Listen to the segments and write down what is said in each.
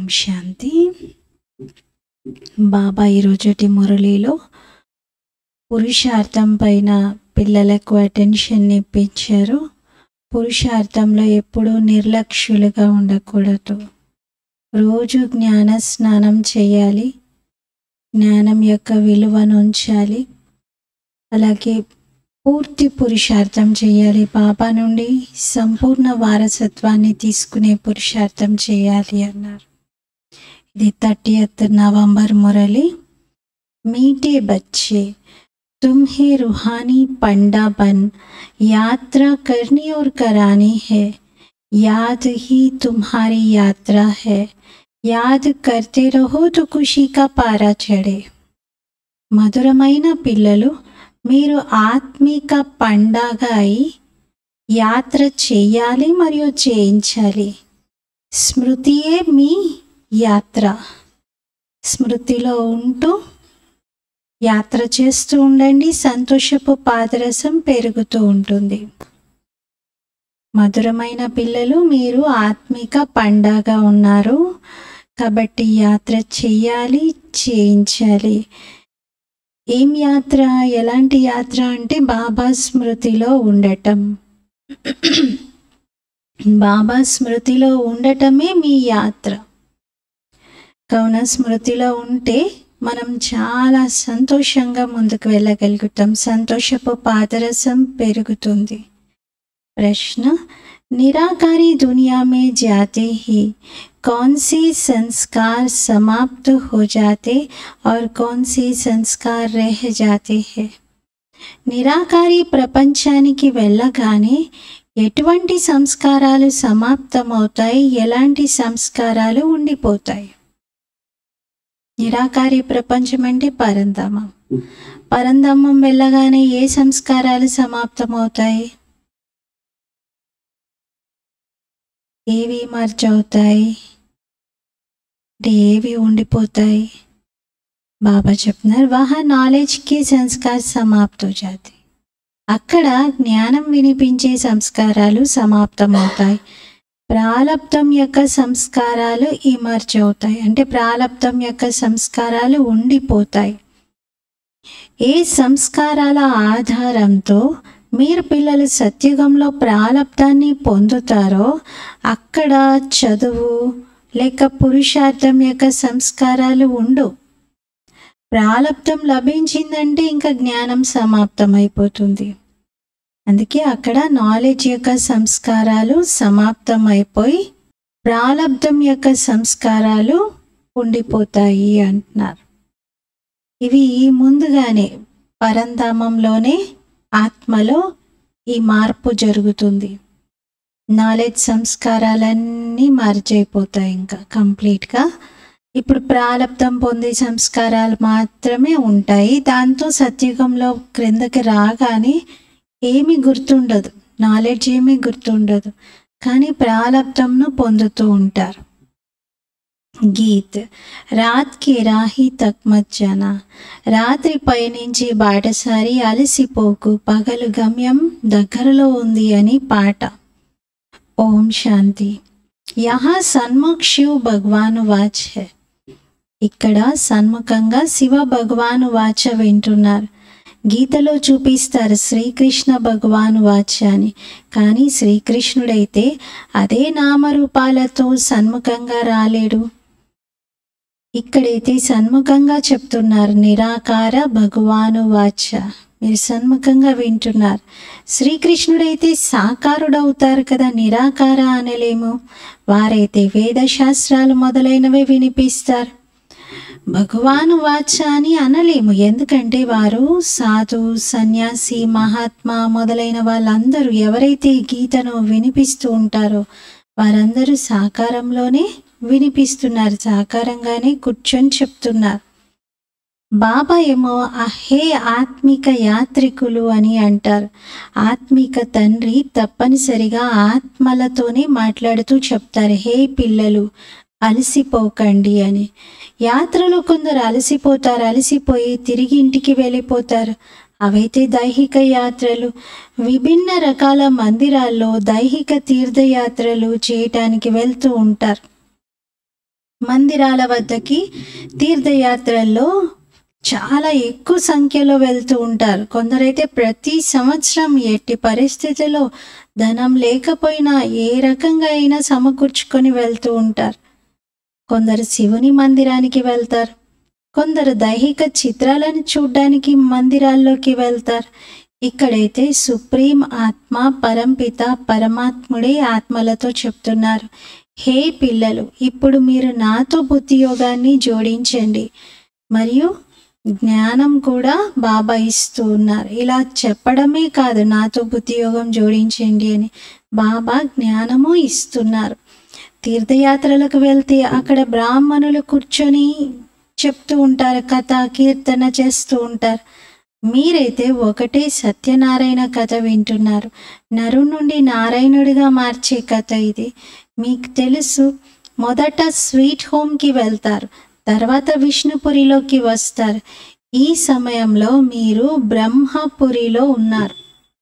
ఓం శాంతి బాబా ఈరోజుటి మురళిలో పురుషార్థం పైన పిల్లలకు అటెన్షన్ ఇప్పించారు పురుషార్థంలో ఎప్పుడూ నిర్లక్ష్యులుగా ఉండకూడదు రోజు జ్ఞాన స్నానం చేయాలి జ్ఞానం యొక్క విలువను ఉంచాలి అలాగే పూర్తి పురుషార్థం చేయాలి బాబా నుండి సంపూర్ణ వారసత్వాన్ని తీసుకునే పురుషార్థం చేయాలి అన్నారు ఇది థర్టీయత్ నవంబర్ మురళి మీటే బచ్చే तुम्हें रूहानी पंडा बन यात्रा करनी और करानी है याद ही तुम्हारी यात्रा है याद करते रहो तो खुशी का पारा चढ़े మధురమైన పిల్లలు మీరు ఆత్మిక పండగ అయి యాత్ర చేయాలి మరియు చేయించాలి స్మృతియే మీ యాత్ర స్మృతిలో ఉంటూ యాత్ర చేస్తూ ఉండండి సంతోషపు పాదరసం పెరుగుతూ ఉంటుంది మధురమైన పిల్లలు మీరు ఆత్మిక పండగ ఉన్నారు కాబట్టి యాత్ర చేయాలి చేయించాలి ఏం యాత్ర ఎలాంటి యాత్ర అంటే బాబా స్మృతిలో ఉండటం బాబా స్మృతిలో ఉండటమే మీ యాత్ర కావున స్మృతిలో ఉంటే మనం చాలా సంతోషంగా ముందుకు వెళ్ళగలుగుతాం సంతోషపు పాదరసం పెరుగుతుంది ప్రశ్న निराकारी दुनिया में जाते ही कौन से संस्कार समाप्त हो जाते और कौन से संस्कार रह जाते हैं నిరాకారి ప్రపంచానికి వెళ్ళగానే ఎటువంటి సంస్కారాలు సమాప్తమవుతాయి ఎలాంటి సంస్కారాలు ఉండిపోతాయి నిరాకారి ప్రపంచం అంటే పరంధామం పరంధామం వెళ్ళగానే ఏ సంస్కారాలు సమాప్తమవుతాయి ఏవి మర్జ్ అవుతాయి అంటే ఏవి ఉండిపోతాయి బాబా చెప్తున్నారు వహా నాలెడ్జ్కి సంస్కార్ సమాప్త జాతి అక్కడ జ్ఞానం వినిపించే సంస్కారాలు సమాప్తమవుతాయి ప్రాలబ్ధం యొక్క సంస్కారాలు ఇమర్జ్ అవుతాయి అంటే ప్రాలబ్ధం యొక్క సంస్కారాలు ఉండిపోతాయి ఏ సంస్కారాల ఆధారంతో మీరు పిల్లలు సత్యుగంలో ప్రాలబ్ధాన్ని పొందుతారో అక్కడ చదువు లేక పురుషార్థం యొక్క సంస్కారాలు ఉండు ప్రాలబ్ధం లభించిందంటే ఇంకా జ్ఞానం సమాప్తం అయిపోతుంది అందుకే అక్కడ నాలెడ్జ్ యొక్క సంస్కారాలు సమాప్తం అయిపోయి ప్రాలబ్ధం యొక్క సంస్కారాలు ఉండిపోతాయి అంటున్నారు ఇవి ముందుగానే పరంధామంలోనే ఆత్మలో ఈ మార్పు జరుగుతుంది నాలెడ్జ్ సంస్కారాలన్నీ మార్చైపోతాయి ఇంకా కంప్లీట్గా ఇప్పుడు ప్రాలబ్ధం పొందే సంస్కారాలు మాత్రమే ఉంటాయి దాంతో సత్యుగంలో క్రిందకి రాగానే ఏమీ గుర్తుండదు నాలెడ్జ్ ఏమీ గుర్తుండదు కానీ ప్రాలబ్ధంను పొందుతూ ఉంటారు గీత్ రాత్కి రాహి తక్మజ్జన రాత్రి పయనించి బాటసారి అలసిపోకు పగలు గమ్యం దగ్గరలో ఉంది అని పాట ఓం శాంతి యహా సన్ముఖ్ శివ్ భగవాను వాచ్ హే ఇక్కడ సన్ముఖంగా శివ భగవాను వాచ వింటున్నారు గీతలో చూపిస్తారు శ్రీకృష్ణ భగవాను వాచ అని కానీ శ్రీకృష్ణుడైతే అదే నామరూపాలతో సన్ముఖంగా రాలేడు ఇక్కడైతే సన్ముఖంగా చెప్తున్నారు నిరాకార భగవాను వాచ మీరు సన్ముఖంగా వింటున్నారు శ్రీకృష్ణుడైతే సాకారుడవుతారు కదా నిరాకార అనలేము వారైతే వేదశాస్త్రాలు మొదలైనవి వినిపిస్తారు భగవాను వాచ అని అనలేము ఎందుకంటే వారు సాధు సన్యాసి మహాత్మా మొదలైన వాళ్ళందరూ ఎవరైతే ఈ గీతను వినిపిస్తూ ఉంటారో వారందరూ సాకారంలోనే వినిపిస్తున్నారు సాకారంగానే కూర్చొని చెప్తున్నారు బాబా ఏమో హే ఆత్మిక యాత్రికులు అని అంటారు ఆత్మిక తండ్రి తప్పనిసరిగా ఆత్మలతోనే మాట్లాడుతూ చెప్తారు హే పిల్లలు అలసిపోకండి అని యాత్రలో కొందరు అలసిపోతారు అలసిపోయి తిరిగి ఇంటికి వెళ్ళిపోతారు అవైతే దైహిక యాత్రలు విభిన్న రకాల మందిరాల్లో దైహిక తీర్థయాత్రలు చేయటానికి వెళ్తూ ఉంటారు మందిరాల వద్దకి తీర్థయాత్రల్లో చాలా ఎక్కువ సంఖ్యలో వెళ్తూ ఉంటారు కొందరైతే ప్రతి సంవత్సరం ఎట్టి పరిస్థితిలో ధనం లేకపోయినా ఏ రకంగా అయినా సమకూర్చుకొని వెళ్తూ ఉంటారు కొందరు శివుని మందిరానికి వెళ్తారు కొందరు దైహిక చిత్రాలను చూడ్డానికి మందిరాల్లోకి వెళ్తారు ఇక్కడైతే సుప్రీం ఆత్మ పరంపిత పరమాత్ముడే ఆత్మలతో చెప్తున్నారు హే పిల్లలు ఇప్పుడు మీరు నాతో బుద్ధి యోగాన్ని జోడించండి మరియు జ్ఞానం కూడా బాబా ఇస్తూ ఉన్నారు ఇలా చెప్పడమే కాదు నాతో బుద్ధి యోగం జోడించండి అని బాబా జ్ఞానము ఇస్తున్నారు తీర్థయాత్రలకు వెళ్తే అక్కడ బ్రాహ్మణులు కూర్చొని చెప్తూ ఉంటారు కథ కీర్తన చేస్తూ ఉంటారు మీరైతే ఒకటే సత్యనారాయణ కథ వింటున్నారు నరు నుండి నారాయణుడిగా మార్చే కథ ఇది మీకు తెలుసు మొదట స్వీట్ హోమ్కి వెళ్తారు తర్వాత విష్ణుపురిలోకి వస్తారు ఈ సమయంలో మీరు బ్రహ్మపురిలో ఉన్నారు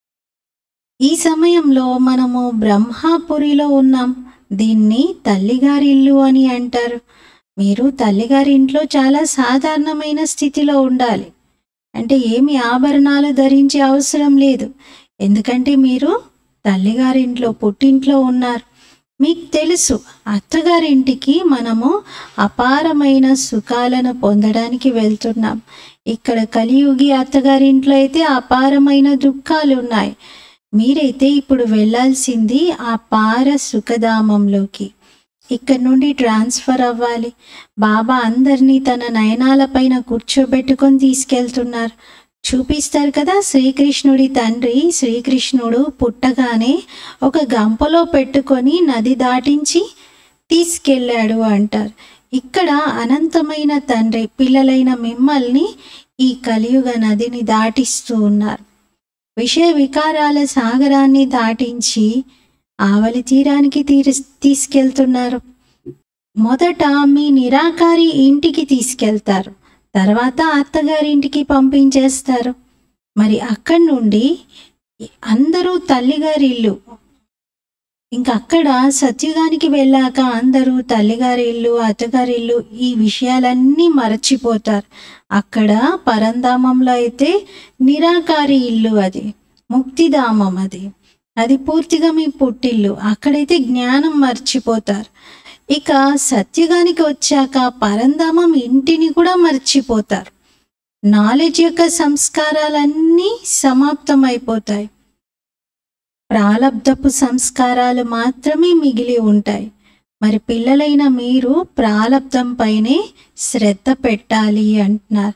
ఈ సమయంలో మనము బ్రహ్మపురిలో ఉన్నాం దీన్ని తల్లిగారి ఇల్లు అని అంటారు మీరు తల్లిగారి ఇంట్లో చాలా సాధారణమైన స్థితిలో ఉండాలి అంటే ఏమి ఆభరణాలు ధరించే అవసరం లేదు ఎందుకంటే మీరు తల్లిగారింట్లో పుట్టింట్లో ఉన్నారు మీకు తెలుసు అత్తగారింటికి మనము అపారమైన సుఖాలను పొందడానికి వెళ్తున్నాం ఇక్కడ కలియుగి అత్తగారింట్లో అయితే అపారమైన దుఃఖాలు ఉన్నాయి మీరైతే ఇప్పుడు వెళ్ళాల్సింది ఆ పార సుఖధామంలోకి ఇక్కడ నుండి ట్రాన్స్ఫర్ అవ్వాలి బాబా అందరినీ తన నయనాల పైన కూర్చోబెట్టుకొని తీసుకెళ్తున్నారు చూపిస్తారు కదా శ్రీకృష్ణుడి తండ్రి శ్రీకృష్ణుడు పుట్టగానే ఒక గంపలో పెట్టుకొని నది దాటించి తీసుకెళ్ళాడు అంటారు ఇక్కడ అనంతమైన తండ్రి పిల్లలైన మిమ్మల్ని ఈ కలియుగ నదిని దాటిస్తూ ఉన్నారు విషయ వికారాల సాగరాన్ని దాటించి ఆవలి తీరానికి తీరి తీసుకెళ్తున్నారు మొదట మీ నిరాకారి ఇంటికి తీసుకెళ్తారు తర్వాత అత్తగారి ఇంటికి పంపించేస్తారు మరి అక్కడి నుండి అందరూ తల్లిగారి ఇల్లు ఇంకా అక్కడ సత్యుగానికి వెళ్ళాక అందరూ తల్లిగారి ఇల్లు అత్తగారి ఇల్లు ఈ విషయాలన్నీ మరచిపోతారు అక్కడ పరంధామంలో అయితే నిరాకారి ఇల్లు అది ముక్తిధామం అది అది పూర్తిగా మీ పుట్టిల్లు అక్కడైతే జ్ఞానం మర్చిపోతారు ఇక సత్యుగానికి వచ్చాక పరంధామం ఇంటిని కూడా మర్చిపోతారు నాలెడ్జ్ యొక్క సంస్కారాలన్నీ సమాప్తమైపోతాయి ప్రాలబ్ధపు సంస్కారాలు మాత్రమే మిగిలి ఉంటాయి మరి పిల్లలైన మీరు ప్రాలబ్ధం పైనే శ్రద్ధ పెట్టాలి అంటున్నారు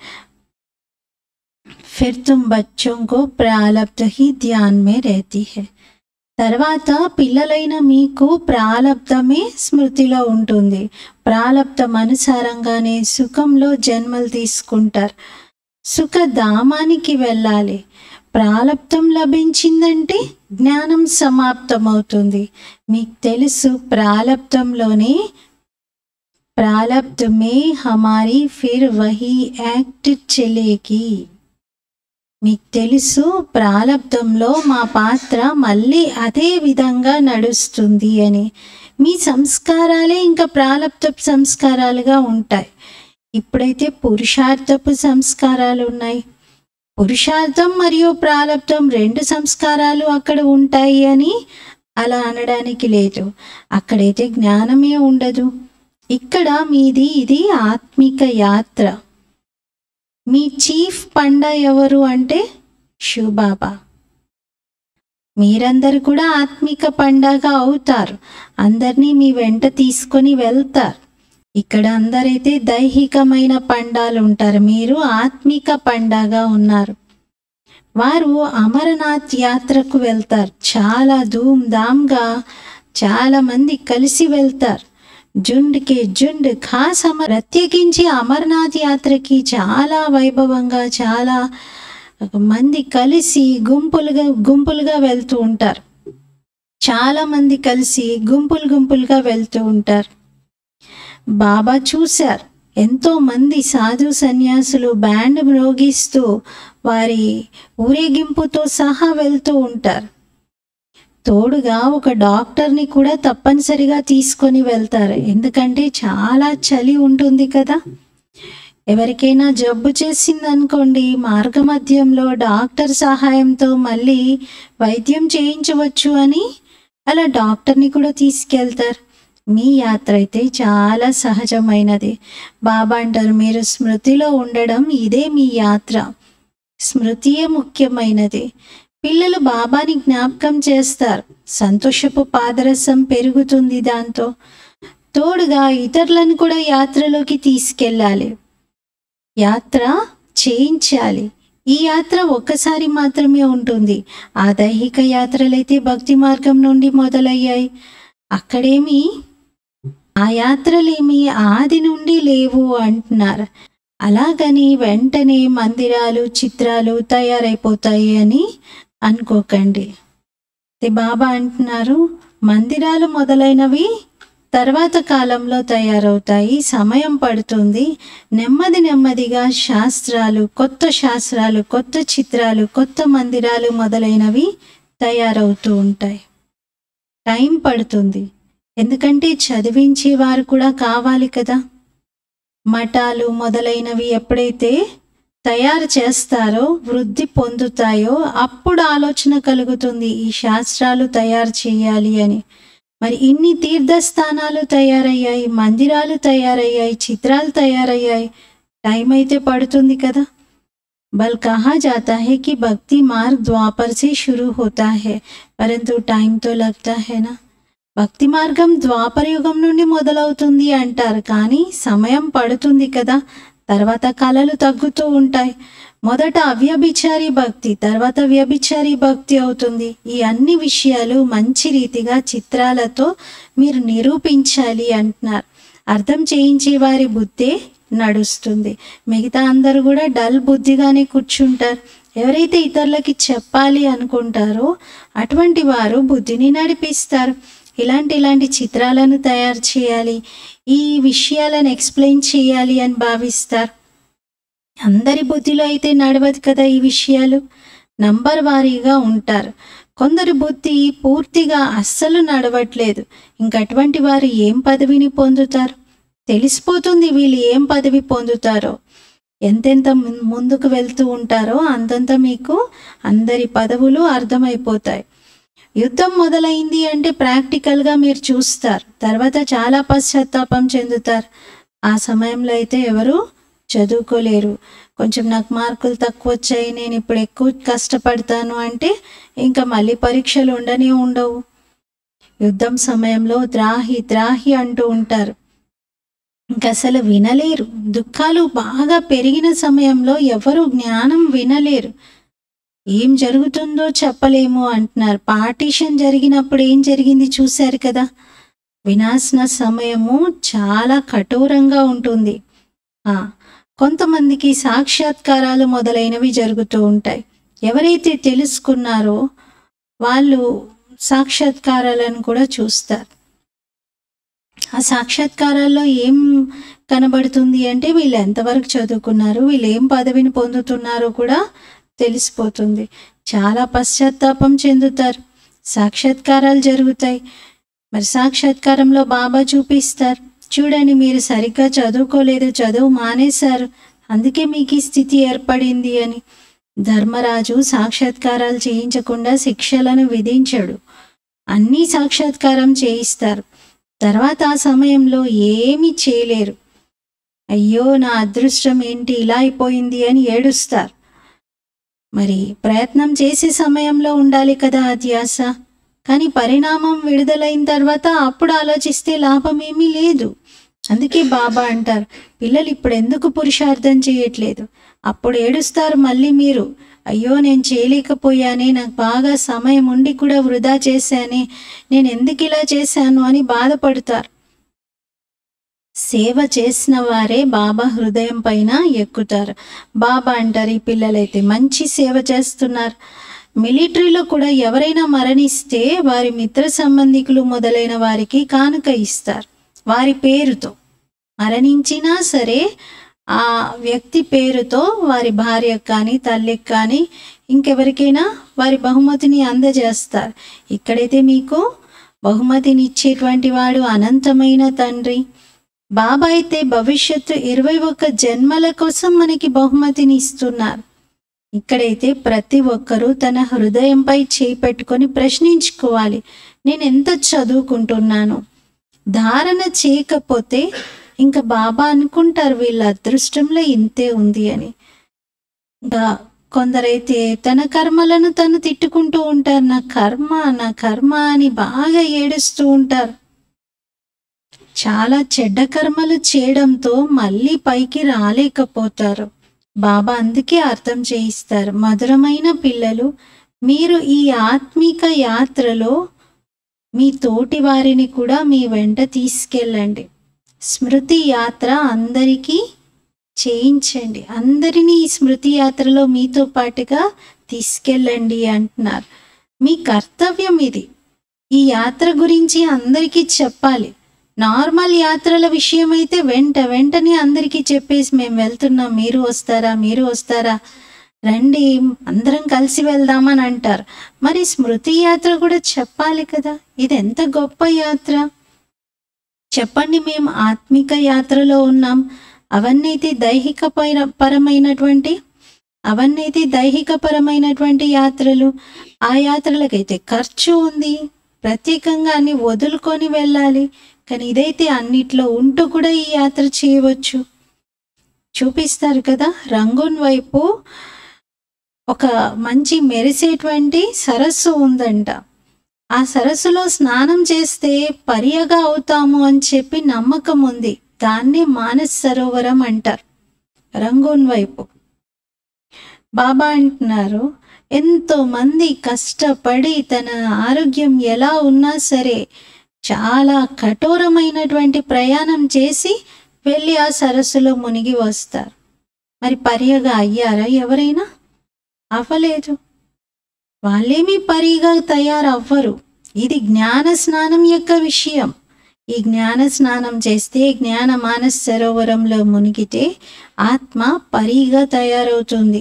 फिर तुम बच्चों को प्रालब्ध ही ध्यान में रहती है తర్వాత పిల్లలైన మీకు ప్రాలబ్ధమే స్మృతిలో ఉంటుంది ప్రాలబ్ధం అనుసారంగానే సుఖంలో జన్మలు తీసుకుంటారు సుఖధామానికి వెళ్ళాలి ప్రాలబ్ధం లభించిందంటే జ్ఞానం సమాప్తమవుతుంది మీకు తెలుసు ప్రాలబ్ధంలోనే ప్రాలబ్ధ మే హమారీ ఫిర్ వహీ యాక్ట్ చెలేకి మీకు తెలుసు ప్రాలబ్ధంలో మా పాత్ర మళ్ళీ అదే విధంగా నడుస్తుంది అని మీ సంస్కారాలే ఇంకా ప్రాలబ్ధ సంస్కారాలుగా ఉంటాయి ఇప్పుడైతే పురుషార్థపు సంస్కారాలు ఉన్నాయి పురుషార్థం మరియు ప్రాలబ్ధం రెండు సంస్కారాలు అక్కడ ఉంటాయి అని అలా అనడానికి లేదు అక్కడైతే జ్ఞానమే ఉండదు ఇక్కడ మీది ఇది ఆత్మిక యాత్ర మీ చీఫ్ పండా ఎవరు అంటే శివబాబా మీరందరు కూడా ఆత్మిక పండగ అవుతారు అందరినీ మీ వెంట తీసుకొని వెళ్తారు ఇక్కడ అందరైతే దైహికమైన పండాలు ఉంటారు మీరు ఆత్మిక పండగ ఉన్నారు వారు అమరనాథ్ యాత్రకు వెళ్తారు చాలా ధూమ్ ధామ్గా చాలా మంది కలిసి వెళ్తారు జుండ్కి జుండ్ ఖాస్ అమర్ ప్రత్యేకించి అమర్నాథ్ యాత్రకి చాలా వైభవంగా చాలా మంది కలిసి గుంపులుగా గుంపులుగా వెళ్తూ ఉంటారు చాలా మంది కలిసి గుంపులు గుంపులుగా వెళ్తూ ఉంటారు బాబా చూశారు ఎంతో మంది సాధు సన్యాసులు బ్యాండ్ మ్రోగిస్తూ వారి ఊరేగింపుతో సహా వెళ్తూ ఉంటారు తోడుగా ఒక డాక్టర్ని కూడా తప్పనిసరిగా తీసుకొని వెళ్తారు ఎందుకంటే చాలా చలి ఉంటుంది కదా ఎవరికైనా జబ్బు చేసిందనుకోండి మార్గమధ్యంలో డాక్టర్ సహాయంతో మళ్ళీ వైద్యం చేయించవచ్చు అని అలా డాక్టర్ని కూడా తీసుకెళ్తారు మీ యాత్ర అయితే చాలా సహజమైనది బాబా అంటారు మీరు స్మృతిలో ఉండడం ఇదే మీ యాత్ర స్మృతియే ముఖ్యమైనది పిల్లలు బాబాని జ్ఞాపకం చేస్తారు సంతోషపు పాదరసం పెరుగుతుంది దాంతో తోడుగా ఇతరులను కూడా యాత్రలోకి తీసుకెళ్ళాలి యాత్ర చేయించాలి ఈ యాత్ర ఒక్కసారి మాత్రమే ఉంటుంది ఆ దైహిక యాత్రలైతే భక్తి మార్గం నుండి మొదలయ్యాయి అక్కడేమి ఆ యాత్రలేమి ఆది నుండి లేవు అంటున్నారు అలాగని వెంటనే మందిరాలు చిత్రాలు తయారైపోతాయి అని అనుకోకండి అయితే బాబా అంటున్నారు మందిరాలు మొదలైనవి తర్వాత కాలంలో తయారవుతాయి సమయం పడుతుంది నెమ్మది నెమ్మదిగా శాస్త్రాలు కొత్త శాస్త్రాలు కొత్త చిత్రాలు కొత్త మందిరాలు మొదలైనవి తయారవుతూ ఉంటాయి టైం పడుతుంది ఎందుకంటే చదివించే వారు కూడా కావాలి కదా మఠాలు మొదలైనవి ఎప్పుడైతే తయారు చేస్తారో వృద్ధి పొందుతాయో అప్పుడు ఆలోచన కలుగుతుంది ఈ శాస్త్రాలు తయారు చేయాలి అని మరి ఇన్ని తీర్థస్థానాలు తయారయ్యాయి మందిరాలు తయారయ్యాయి చిత్రాలు తయారయ్యాయి టైం అయితే పడుతుంది కదా బల్ కహా జాతా है कि भक्ति मार्ग द्वापर से शुरू होता है परंतु टाइम तो लगता है ना భక్తి మార్గం ద్వాపర యుగం నుండి మొదలవుతుంది అంటారు కానీ సమయం పడుతుంది కదా తర్వాత కళలు తగ్గుతూ ఉంటాయి మొదట అవ్యభిచారి భక్తి తర్వాత వ్యభిచారి భక్తి అవుతుంది ఈ అన్ని విషయాలు మంచి రీతిగా చిత్రాలతో మీరు నిరూపించాలి అంటున్నారు అర్థం చేయించే వారి బుద్ధే నడుస్తుంది మిగతా అందరూ కూడా డల్ బుద్ధిగానే కూర్చుంటారు ఎవరైతే ఇతరులకి చెప్పాలి అనుకుంటారో అటువంటి వారు బుద్ధిని నడిపిస్తారు ఇలాంటి ఇలాంటి చిత్రాలను తయారు చేయాలి ఈ విషయాలను ఎక్స్ప్లెయిన్ చేయాలి అని భావిస్తారు అందరి బుద్ధిలో అయితే నడవదు కదా ఈ విషయాలు నంబర్ వారీగా ఉంటారు కొందరు బుద్ధి పూర్తిగా అస్సలు నడవట్లేదు ఇంకటువంటి వారు ఏం పదవిని పొందుతారు తెలిసిపోతుంది వీళ్ళు ఏం పదవి పొందుతారో ఎంతెంత ముం- ముందుకు వెళ్తూ ఉంటారో అంతంత మీకు అందరి పదవులు అర్థమైపోతాయి యుద్ధం మొదలైంది అంటే ప్రాక్టికల్గా మీరు చూస్తారు తర్వాత చాలా పశ్చాత్తాపం చెందుతారు ఆ సమయంలో అయితే ఎవరు చదువుకోలేరు కొంచెం నాకు మార్కులు తక్కువ వచ్చాయి నేను ఇప్పుడు ఎక్కువ కష్టపడతాను అంటే ఇంకా మళ్ళీ పరీక్షలు ఉండనే ఉండవు యుద్ధం సమయంలో ద్రాహి ద్రాహి అంటూ ఉంటారు ఇంకా అసలు వినలేరు దుఃఖాలు బాగా పెరిగిన సమయంలో ఎవరు జ్ఞానం వినలేరు ఏం జరుగుతుందో చెప్పలేము అంటున్నారు పార్టీషన్ జరిగినప్పుడు ఏం జరిగింది చూశారు కదా వినాశన సమయము చాలా కఠోరంగా ఉంటుంది ఆ, కొంతమందికి సాక్షాత్కారాలు మొదలైనవి జరుగుతూ ఉంటాయి ఎవరైతే తెలుసుకున్నారో వాళ్ళు సాక్షాత్కారాలను కూడా చూస్తారు ఆ సాక్షాత్కారాల్లో ఏం కనబడుతుంది అంటే వీళ్ళు ఎంతవరకు చదువుకున్నారు వీళ్ళు ఏం పదవిని పొందుతున్నారో కూడా తెలిసిపోతుంది చాలా పశ్చాత్తాపం చెందుతారు సాక్షాత్కారాలు జరుగుతాయి మరి సాక్షాత్కారంలో బాబా చూపిస్తారు చూడండి మీరు సరిగ్గా చదువుకోలేదు చదువు మానేశారు అందుకే మీకు ఈ స్థితి ఏర్పడింది అని ధర్మరాజు సాక్షాత్కారాలు చేయించకుండా శిక్షలను విధించడు అన్నీ సాక్షాత్కారం చేయిస్తారు తర్వాత ఆ సమయంలో ఏమీ చేయలేరు అయ్యో నా అదృష్టం ఏంటి ఇలా అయిపోయింది అని ఏడుస్తారు మరి ప్రయత్నం చేసే సమయంలో ఉండాలి కదా ఆ ధ్యాస కానీ పరిణామం విడుదలైన తర్వాత అప్పుడు ఆలోచిస్తే లాభం ఏమీ లేదు అందుకే బాబా అంటారు పిల్లలు ఇప్పుడు ఎందుకు పురుషార్థం చేయట్లేదు అప్పుడు ఏడుస్తారు మళ్ళీ మీరు అయ్యో నేను చేయలేకపోయానే నాకు బాగా సమయం ఉండి కూడా వృధా చేశానే నేను ఎందుకు ఇలా చేశాను అని బాధపడతారు సేవ చేసిన వారే బాబా హృదయం పైన ఎక్కుతారు బాబా అంటారు ఈ పిల్లలైతే మంచి సేవ చేస్తున్నారు మిలిటరీలో కూడా ఎవరైనా మరణిస్తే వారి మిత్ర సంబంధికులు మొదలైన వారికి కానుక ఇస్తారు వారి పేరుతో మరణించినా సరే ఆ వ్యక్తి పేరుతో వారి భార్యకు కానీ తల్లికి కానీ ఇంకెవరికైనా వారి బహుమతిని అందజేస్తారు ఇక్కడైతే మీకు బహుమతిని ఇచ్చేటువంటి వాడు అనంతమైన తండ్రి బాబా అయితే భవిష్యత్తు ఇరవై ఒక్క జన్మల కోసం మనకి బహుమతిని ఇస్తున్నారు ఇక్కడైతే ప్రతి ఒక్కరూ తన హృదయంపై చేయి పెట్టుకొని ప్రశ్నించుకోవాలి నేను ఎంత చదువుకుంటున్నాను ధారణ చేయకపోతే ఇంకా బాబా అనుకుంటారు వీళ్ళ అదృష్టంలో ఇంతే ఉంది అని ఇంకా కొందరైతే తన కర్మలను తను తిట్టుకుంటూ ఉంటారు నా కర్మ నా కర్మ అని బాగా ఏడుస్తూ ఉంటారు చాలా చెడ్డ కర్మలు చేయడంతో మళ్ళీ పైకి రాలేకపోతారు బాబా అందుకే అర్థం చేయిస్తారు మధురమైన పిల్లలు మీరు ఈ ఆత్మిక యాత్రలో మీ తోటి వారిని కూడా మీ వెంట తీసుకెళ్ళండి స్మృతి యాత్ర అందరికీ చేయించండి అందరినీ ఈ స్మృతి యాత్రలో మీతో పాటుగా తీసుకెళ్ళండి అంటున్నారు మీ కర్తవ్యం ఇది ఈ యాత్ర గురించి అందరికీ చెప్పాలి నార్మల్ యాత్రల విషయం అయితే వెంట వెంటనే అందరికీ చెప్పేసి మేము వెళ్తున్నాం మీరు వస్తారా మీరు వస్తారా రండి అందరం కలిసి వెళ్దామని అంటారు మరి స్మృతి యాత్ర కూడా చెప్పాలి కదా ఇది ఎంత గొప్ప యాత్ర చెప్పండి మేము ఆత్మిక యాత్రలో ఉన్నాం అవన్నైతే దైహిక పైన- పరమైనటువంటి అవన్నైతే దైహిక పరమైనటువంటి యాత్రలు ఆ యాత్రలకైతే ఖర్చు ఉంది ప్రత్యేకంగా అన్ని వదులుకొని వెళ్ళాలి కానీ ఇదైతే అన్నిట్లో ఉంటూ కూడా ఈ యాత్ర చేయవచ్చు చూపిస్తారు కదా రంగూన్ వైపు ఒక మంచి మెరిసేటువంటి సరస్సు ఉందంట ఆ సరస్సులో స్నానం చేస్తే పర్యగా అవుతాము అని చెప్పి నమ్మకం ఉంది దాన్నే మానస్ సరోవరం అంటారు రంగూన్ వైపు బాబా అంటున్నారు ఎంతో మంది కష్టపడి తన ఆరోగ్యం ఎలా ఉన్నా సరే చాలా కఠోరమైనటువంటి ప్రయాణం చేసి వెళ్ళి ఆ సరస్సులో మునిగి వస్తారు మరి పర్యగా అయ్యారా ఎవరైనా అవ్వలేదు వాళ్ళేమీ పరిగా తయారవ్వరు ఇది జ్ఞాన స్నానం యొక్క విషయం ఈ జ్ఞాన స్నానం చేస్తే జ్ఞాన మానస్ సరోవరంలో మునిగితే ఆత్మ పరిగా తయారవుతుంది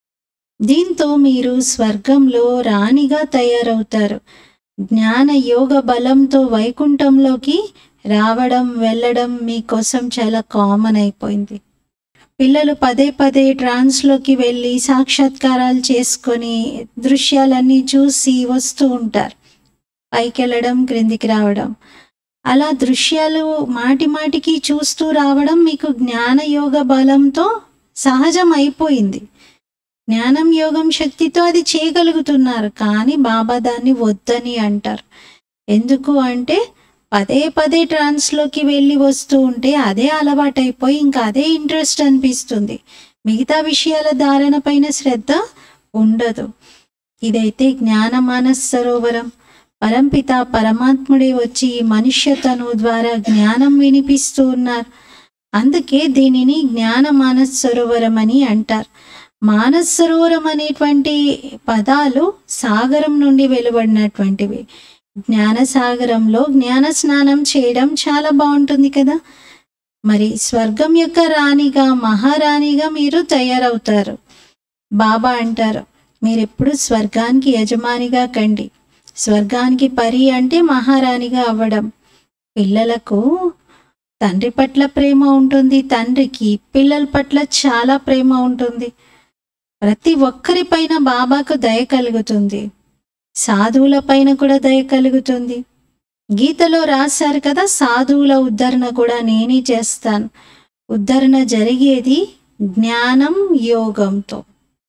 దీంతో మీరు స్వర్గంలో రాణిగా తయారవుతారు జ్ఞాన యోగ బలంతో వైకుంఠంలోకి రావడం వెళ్ళడం మీకోసం చాలా కామన్ అయిపోయింది పిల్లలు పదే పదే ట్రాన్స్లోకి వెళ్ళి సాక్షాత్కారాలు చేసుకొని దృశ్యాలన్నీ చూసి వస్తూ ఉంటారు పైకి వెళ్ళడం క్రిందికి రావడం అలా దృశ్యాలు మాటి మాటికి చూస్తూ రావడం మీకు జ్ఞాన యోగ బలంతో సహజం అయిపోయింది జ్ఞానం యోగం శక్తితో అది చేయగలుగుతున్నారు కానీ బాబా దాన్ని వద్దని అంటారు ఎందుకు అంటే పదే పదే ట్రాన్స్లోకి వెళ్ళి వస్తూ ఉంటే అదే అలవాటైపోయి ఇంకా అదే ఇంట్రెస్ట్ అనిపిస్తుంది మిగతా విషయాల ధారణ పైన శ్రద్ధ ఉండదు ఇదైతే జ్ఞాన మానస్ సరోవరం పరంపిత పరమాత్ముడే వచ్చి ఈ మనుష్య తను ద్వారా జ్ఞానం వినిపిస్తూ ఉన్నారు అందుకే దీనిని జ్ఞాన మానస్ సరోవరం అని అంటారు మానస్ సరోవరం అనేటువంటి పదాలు సాగరం నుండి వెలువడినటువంటివి జ్ఞాన సాగరంలో జ్ఞాన స్నానం చేయడం చాలా బాగుంటుంది కదా మరి స్వర్గం యొక్క రాణిగా మహారాణిగా మీరు తయారవుతారు బాబా అంటారు మీరు ఎప్పుడు స్వర్గానికి యజమానిగా కండి స్వర్గానికి పరి అంటే మహారాణిగా అవ్వడం పిల్లలకు తండ్రి పట్ల ప్రేమ ఉంటుంది తండ్రికి పిల్లల పట్ల చాలా ప్రేమ ఉంటుంది ప్రతి ఒక్కరిపైన బాబాకు దయ కలుగుతుంది సాధువుల పైన కూడా దయ కలుగుతుంది గీతలో రాశారు కదా సాధువుల ఉద్ధరణ కూడా నేనే చేస్తాను ఉద్ధరణ జరిగేది జ్ఞానం యోగంతో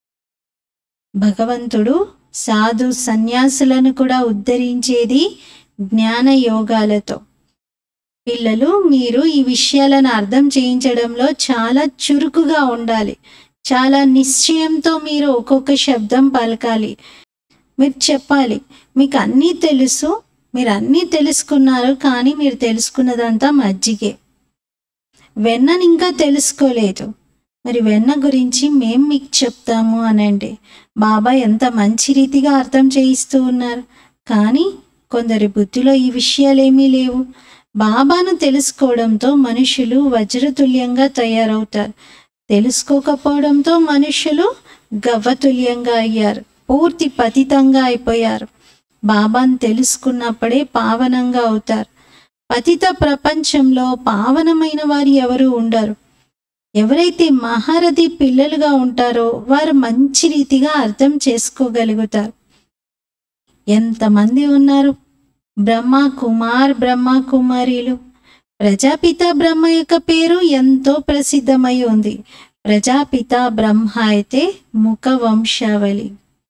భగవంతుడు సాధు సన్యాసులను కూడా ఉద్ధరించేది జ్ఞాన యోగాలతో పిల్లలు మీరు ఈ విషయాలను అర్థం చేయించడంలో చాలా చురుకుగా ఉండాలి చాలా నిశ్చయంతో మీరు ఒక్కొక్క శబ్దం పలకాలి మీరు చెప్పాలి మీకు అన్నీ తెలుసు మీరు అన్నీ తెలుసుకున్నారు కానీ మీరు తెలుసుకున్నదంతా మజ్జిగే వెన్నని ఇంకా తెలుసుకోలేదు మరి వెన్న గురించి మేం మీకు చెప్తాము అనండి బాబా ఎంత మంచి రీతిగా అర్థం చేయిస్తూ ఉన్నారు కానీ కొందరి బుద్ధిలో ఈ విషయాలేమీ లేవు బాబాను తెలుసుకోవడంతో మనుషులు వజ్రతుల్యంగా తయారవుతారు తెలుసుకోకపోవడంతో మనుషులు గవ్వతుల్యంగా అయ్యారు పూర్తి పతితంగా అయిపోయారు బాబాను తెలుసుకున్నప్పుడే పావనంగా అవుతారు పతిత ప్రపంచంలో పావనమైన వారు ఎవరు ఉండరు ఎవరైతే మహారథి పిల్లలుగా ఉంటారో వారు మంచి రీతిగా అర్థం చేసుకోగలుగుతారు ఎంతమంది ఉన్నారు బ్రహ్మ కుమార్ బ్రహ్మ కుమారీలు ప్రజాపిత బ్రహ్మ యొక్క పేరు ఎంతో ప్రసిద్ధమై ఉంది ప్రజాపిత బ్రహ్మ అయితే ముఖ వంశావళి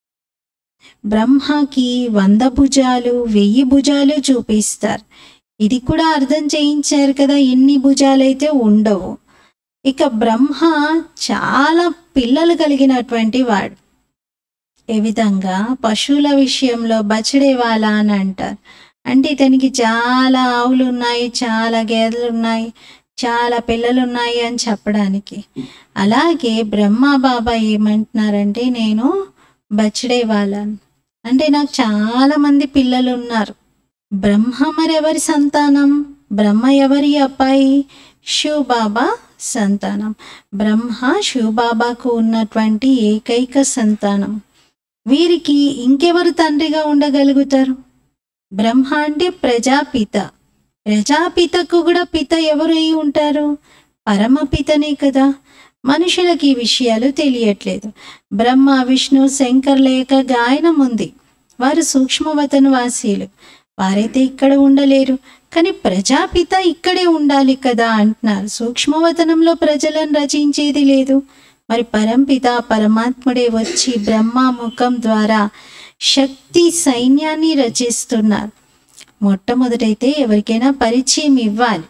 బ్రహ్మకి వంద భుజాలు వెయ్యి భుజాలు చూపిస్తారు ఇది కూడా అర్థం చేయించారు కదా ఎన్ని భుజాలైతే ఉండవు ఇక బ్రహ్మ చాలా పిల్లలు కలిగినటువంటి వాడు ఏ విధంగా పశువుల విషయంలో బచడేవాలా అని అంటారు అంటే ఇతనికి చాలా ఆవులు ఉన్నాయి చాలా గేదెలు ఉన్నాయి చాలా పిల్లలు ఉన్నాయి అని చెప్పడానికి అలాగే బ్రహ్మ బాబా ఏమంటున్నారంటే నేను బచడేవాళ్ళని అంటే నాకు చాలా మంది పిల్లలు ఉన్నారు బ్రహ్మ మరెవరి సంతానం బ్రహ్మ ఎవరి అబ్బాయి శివ్ బాబా సంతానం బ్రహ్మ శివ్ బాబాకు ఉన్నటువంటి ఏకైక సంతానం వీరికి ఇంకెవరు తండ్రిగా ఉండగలుగుతారు బ్రహ్మ అంటే ప్రజాపిత ప్రజాపితకు కూడా పిత ఎవరు అయి ఉంటారు పరమపితనే కదా మనుషులకి ఈ విషయాలు తెలియట్లేదు బ్రహ్మ విష్ణు శంకర్ లేక గాయనం ఉంది వారు సూక్ష్మవతన వాసీలు వారైతే ఇక్కడ ఉండలేరు కానీ ప్రజాపిత ఇక్కడే ఉండాలి కదా అంటున్నారు సూక్ష్మవతనంలో ప్రజలను రచించేది లేదు మరి పరంపిత పరమాత్ముడే వచ్చి బ్రహ్మ ముఖం ద్వారా శక్తి సైన్యాన్ని రచిస్తున్నారు మొట్టమొదటైతే ఎవరికైనా పరిచయం ఇవ్వాలి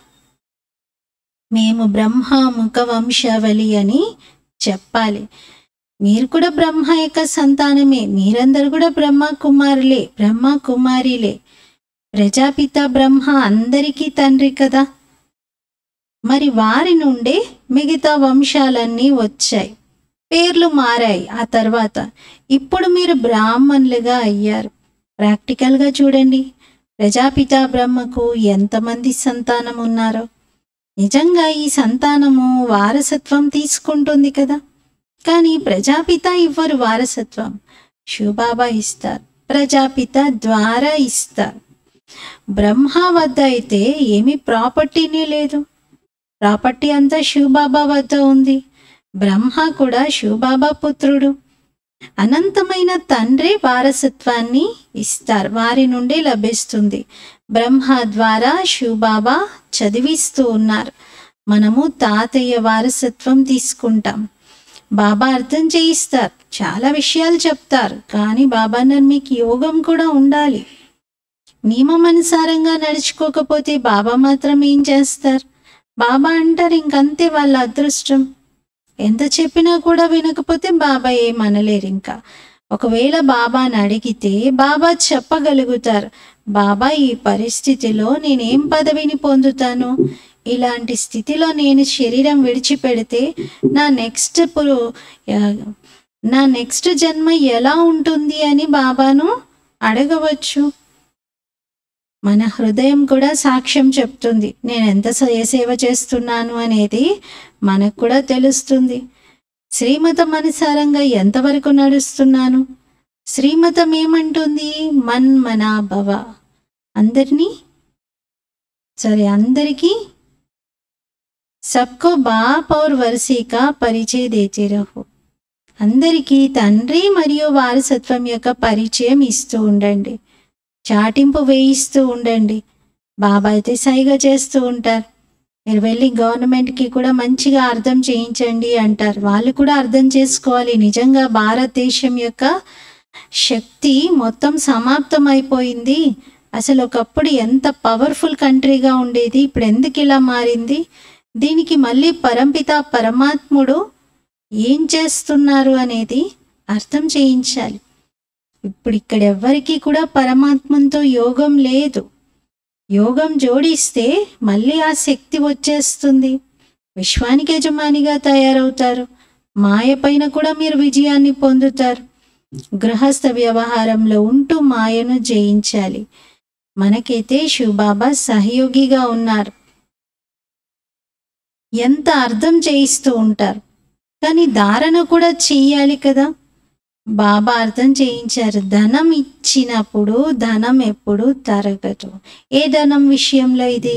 మేము బ్రహ్మ ముఖ వంశావళి అని చెప్పాలి మీరు కూడా బ్రహ్మ యొక్క సంతానమే మీరందరూ కూడా బ్రహ్మ కుమారులే బ్రహ్మ కుమారిలే ప్రజాపిత బ్రహ్మ అందరికీ తండ్రి కదా మరి వారి నుండే మిగతా వంశాలన్నీ వచ్చాయి పేర్లు మారాయి ఆ తర్వాత ఇప్పుడు మీరు బ్రాహ్మణులుగా అయ్యారు ప్రాక్టికల్గా చూడండి ప్రజాపిత బ్రహ్మకు ఎంతమంది సంతానం ఉన్నారో నిజంగా ఈ సంతానము వారసత్వం తీసుకుంటుంది కదా కానీ ప్రజాపిత ఇవ్వరు వారసత్వం శివబాబా ఇస్తారు ప్రజాపిత ద్వారా ఇస్తారు బ్రహ్మ వద్ద అయితే ఏమీ ప్రాపర్టీనే లేదు ప్రాపర్టీ అంతా శివబాబా వద్ద ఉంది బ్రహ్మ కూడా శివబాబా పుత్రుడు అనంతమైన తండ్రి వారసత్వాన్ని ఇస్తారు వారి నుండి లభిస్తుంది బ్రహ్మ ద్వారా శివబాబా చదివిస్తూ ఉన్నారు మనము తాతయ్య వారసత్వం తీసుకుంటాం బాబా అర్థం చేయిస్తారు చాలా విషయాలు చెప్తారు కానీ బాబా అన్నారు మీకు యోగం కూడా ఉండాలి నియమం అనుసారంగా నడుచుకోకపోతే బాబా మాత్రం ఏం చేస్తారు బాబా అంటారు ఇంకంతే వాళ్ళ అదృష్టం ఎంత చెప్పినా కూడా వినకపోతే బాబా ఏమనలేరు ఇంకా ఒకవేళ బాబాని అడిగితే బాబా చెప్పగలుగుతారు బాబా ఈ పరిస్థితిలో నేనేం పదవిని పొందుతాను ఇలాంటి స్థితిలో నేను శరీరం విడిచిపెడితే నా నెక్స్ట్ పురు నా నెక్స్ట్ జన్మ ఎలా ఉంటుంది అని బాబాను అడగవచ్చు మన హృదయం కూడా సాక్ష్యం చెప్తుంది నేను ఎంత స- ఏ సేవ చేస్తున్నాను అనేది మనకు కూడా తెలుస్తుంది శ్రీమతం అనుసారంగా ఎంతవరకు నడుస్తున్నాను శ్రీమతం ఏమంటుంది మన్ మనా భవ అందరినీ సరే అందరికీ సబ్కో బాప్ और వరసీ కా పరిచయ దేతే రహో అందరికీ తండ్రి మరియు వారసత్వం యొక్క పరిచయం ఇస్తూ ఉండండి చాటింపు వేయిస్తూ ఉండండి బాబా అయితే సైగా చేస్తూ ఉంటారు మీరు వెళ్ళి గవర్నమెంట్కి కూడా మంచిగా అర్థం చేయించండి అంటారు వాళ్ళు కూడా అర్థం చేసుకోవాలి నిజంగా భారతదేశం యొక్క శక్తి మొత్తం సమాప్తం అయిపోయింది అసలు ఒకప్పుడు ఎంత పవర్ఫుల్ కంట్రీగా ఉండేది ఇప్పుడు ఎందుకు ఇలా మారింది దీనికి మళ్ళీ పరంపిత పరమాత్ముడు ఏం చేస్తున్నారు అనేది అర్థం చేయించాలి ఇప్పుడు ఇక్కడ ఎవ్వరికీ కూడా పరమాత్మంతో యోగం లేదు యోగం జోడిస్తే మళ్ళీ ఆ శక్తి వచ్చేస్తుంది విశ్వానికి యజమానిగా తయారవుతారు మాయ పైన కూడా మీరు విజయాన్ని పొందుతారు గృహస్థ వ్యవహారంలో ఉంటూ మాయను జయించాలి మనకైతే శివబాబా సహయోగిగా ఉన్నారు ఎంత అర్థం చేయిస్తూ ఉంటారు కానీ ధారణ కూడా చెయ్యాలి కదా బాబా అర్థం చేయించారు ధనం ఇచ్చినప్పుడు ధనం ఎప్పుడు తరగదు ఏ ధనం విషయంలో ఇది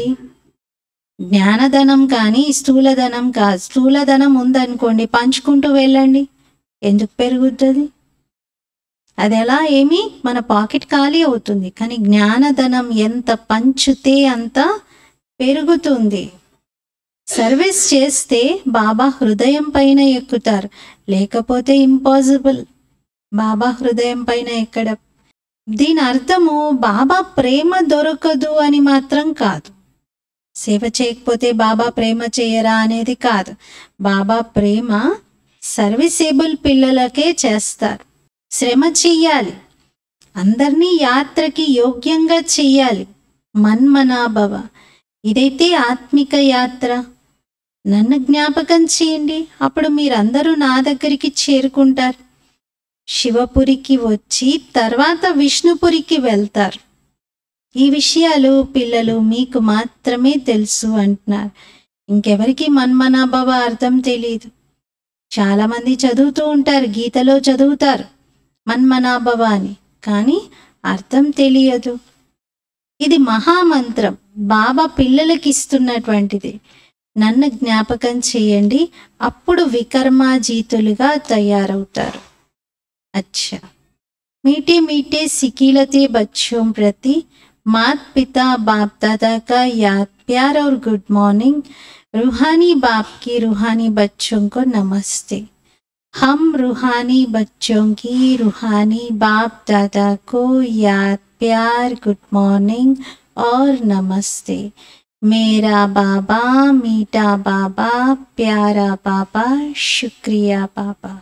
జ్ఞానధనం కానీ స్థూలధనం కాదు స్థూలధనం ఉందనుకోండి పంచుకుంటూ వెళ్ళండి ఎందుకు పెరుగుతుంది అది ఎలా ఏమి మన పాకెట్ ఖాళీ అవుతుంది కానీ జ్ఞానధనం ఎంత పంచుతే అంత పెరుగుతుంది సర్వీస్ చేస్తే బాబా హృదయం పైన ఎక్కుతారు లేకపోతే ఇంపాసిబుల్ బాబా హృదయం పైన ఎక్కడ దీని అర్థము బాబా ప్రేమ దొరకదు అని మాత్రం కాదు సేవ చేయకపోతే బాబా ప్రేమ చేయరా అనేది కాదు బాబా ప్రేమ సర్వీసేబుల్ పిల్లలకే చేస్తారు శ్రమ చెయ్యాలి అందరినీ యాత్రకి యోగ్యంగా చెయ్యాలి మన్మనాభవ ఇదైతే ఆత్మిక యాత్ర నన్ను జ్ఞాపకం చేయండి అప్పుడు మీరందరూ నా దగ్గరికి చేరుకుంటారు శివపురికి వచ్చి తర్వాత విష్ణుపురికి వెళ్తారు ఈ విషయాలు పిల్లలు మీకు మాత్రమే తెలుసు అంటున్నారు ఇంకెవరికి మన్మనాభవ అర్థం తెలియదు చాలా మంది చదువుతూ ఉంటారు గీతలో చదువుతారు మన్మనాభవ అని కానీ అర్థం తెలియదు ఇది మహామంత్రం బాబా పిల్లలకి ఇస్తున్నటువంటిది నన్ను జ్ఞాపకం చేయండి అప్పుడు వికర్మాజీతులుగా తయారవుతారు अच्छा मीठे मीठे सिकीलते बच्चों प्रति मात पिता बाप दादा का याद प्यार और गुड मॉर्निंग रूहानी बाप की रूहानी बच्चों को नमस्ते हम रूहानी बच्चों की रूहानी बाप दादा को याद प्यार गुड मॉर्निंग और नमस्ते मेरा बाबा मीठा बाबा प्यारा बाबा शुक्रिया बाबा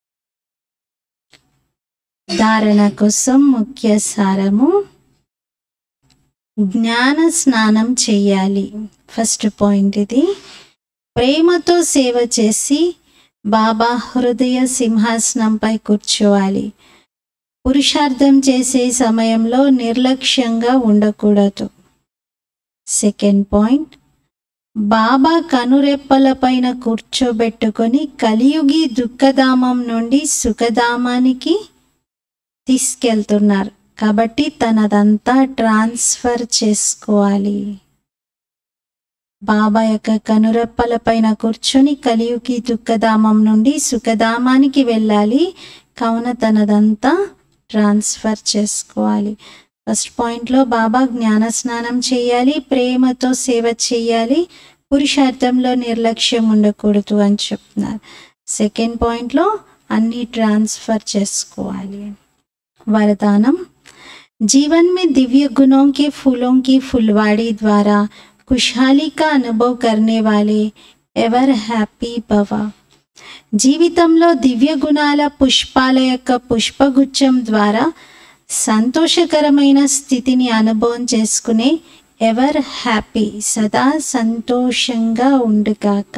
ధారణ కోసం ముఖ్య సారము జ్ఞాన స్నానం చేయాలి ఫస్ట్ పాయింట్ ఇది ప్రేమతో సేవ చేసి బాబా హృదయ సింహాసనంపై కూర్చోవాలి పురుషార్థం చేసే సమయంలో నిర్లక్ష్యంగా ఉండకూడదు సెకండ్ పాయింట్ బాబా కనురెప్పల పైన కూర్చోబెట్టుకొని కలియుగి దుఃఖధామం నుండి సుఖధామానికి తీసుకెళ్తున్నారు కాబట్టి తనదంతా ట్రాన్స్ఫర్ చేసుకోవాలి బాబా యొక్క కనురెప్పల పైన కూర్చొని కలియుగి దుఃఖధామం నుండి సుఖధామానికి వెళ్ళాలి కావున తనదంతా ట్రాన్స్ఫర్ చేసుకోవాలి ఫస్ట్ పాయింట్లో బాబా జ్ఞాన స్నానం చేయాలి ప్రేమతో సేవ చేయాలి పురుషార్థంలో నిర్లక్ష్యం ఉండకూడదు అని చెప్తున్నారు సెకండ్ పాయింట్లో అన్ని ట్రాన్స్ఫర్ చేసుకోవాలి वरदानम जीवन में दिव्य गुणों के फूलों की फुलवाड़ी द्वारा खुशहाली का अनुभव करने वाले ఎవర్ హ్యాపీ భవ జీవితంలో దివ్య గుణాల పుష్పాల యొక్క పుష్పగుచ్చం ద్వారా సంతోషకరమైన స్థితిని అనుభవం చేసుకునే ఎవర్ హ్యాపీ సదా సంతోషంగా ఉండుగాక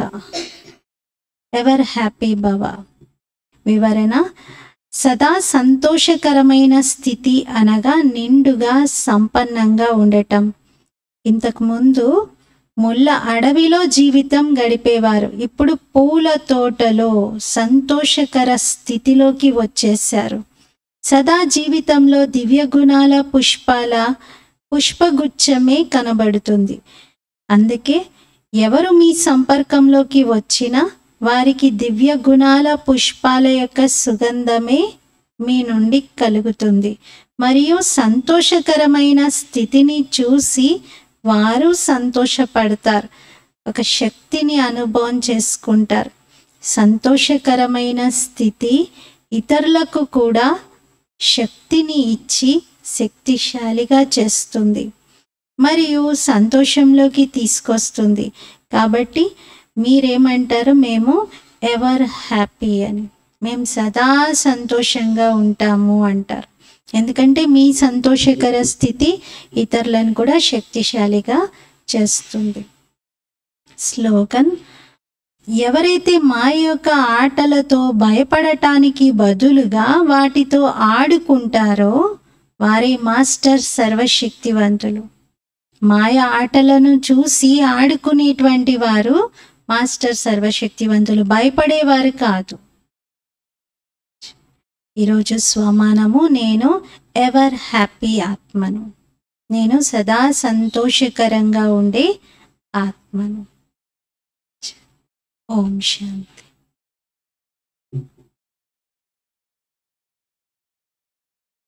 ఎవర్ హ్యాపీ భవ వివరణ సదా సంతోషకరమైన స్థితి అనగా నిండుగా సంపన్నంగా ఉండటం ఇంతకుముందు ముళ్ళ అడవిలో జీవితం గడిపేవారు ఇప్పుడు పూల తోటలో సంతోషకర స్థితిలోకి వచ్చేశారు సదా జీవితంలో దివ్య గుణాల పుష్పాల పుష్పగుచ్చమే కనబడుతుంది అందుకే ఎవరు మీ సంపర్కంలోకి వచ్చినా వారికి దివ్య గుణాల పుష్పాల యొక్క సుగంధమే మీ నుండి కలుగుతుంది మరియు సంతోషకరమైన స్థితిని చూసి వారు సంతోషపడతారు ఒక శక్తిని అనుభవం చేసుకుంటారు సంతోషకరమైన స్థితి ఇతరులకు కూడా శక్తిని ఇచ్చి శక్తిశాలిగా చేస్తుంది మరియు సంతోషంలోకి తీసుకొస్తుంది కాబట్టి మీరేమంటారు మేము ఎవర్ హ్యాపీ అని మేము సదా సంతోషంగా ఉంటాము అంటారు ఎందుకంటే మీ సంతోషకర స్థితి ఇతరులను కూడా శక్తిశాలిగా చేస్తుంది స్లోగన్ ఎవరైతే మాయ యొక్క ఆటలతో భయపడటానికి బదులుగా వాటితో ఆడుకుంటారో వారే మాస్టర్ సర్వశక్తివంతులు మాయ ఆటలను చూసి ఆడుకునేటువంటి వారు మాస్టర్ సర్వశక్తివంతులు భయపడేవారు కాదు ఈరోజు స్వమానము నేను ఎవర్ హ్యాపీ ఆత్మను నేను సదా సంతోషకరంగా ఉండే ఆత్మను ఓం శాంతి